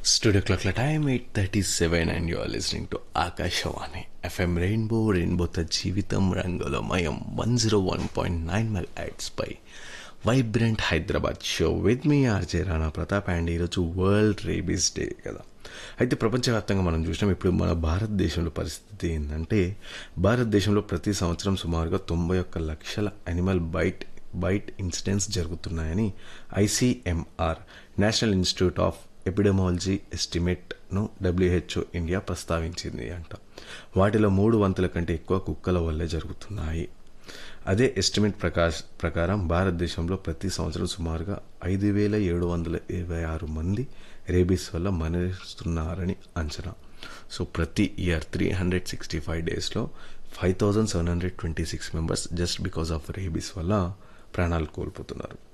Studio clock la time 8:37 and you are listening to Akashawani FM Rainbow Rainbow త జీవితం రంగులమయం 101.9 megahertz పై vibrant Hyderabad show with మీ RJ Rana Pratap and ఈరోజు world rabies day కదా అయితే ప్రపంచవ్యాప్తంగా మనం చూసినాం ఇప్పుడు మన భారతదేశంలో పరిస్థితి ఏంటంటే భారతదేశంలో ప్రతి సంవత్సరం సుమారుగా తొంభై ఒక్క లక్షల అనిమల్ బైట్ బైట్ ఇన్సిడెంట్స్ జరుగుతున్నాయని ICMR national institute of epidemiology ఎస్టిమేట్ను డబ్ల్యూహెచ్ఓ ఇండియా ప్రస్తావించింది అంట వాటిలో మూడు వంతుల కంటే ఎక్కువ కుక్కల వల్లే జరుగుతున్నాయి అదే ఎస్టిమేట్ ప్రకాశ్ ప్రకారం భారతదేశంలో ప్రతి సంవత్సరం సుమారుగా ఐదు వేల ఏడు వందల ఇరవై ఆరు మంది రేబీస్ వల్ల మరణిస్తున్నారని అంచనా సో ప్రతి year three hundred sixty five డేస్లో five thousand seven hundred twenty six members just because of rabies వల్ల ప్రాణాలు కోల్పోతున్నారు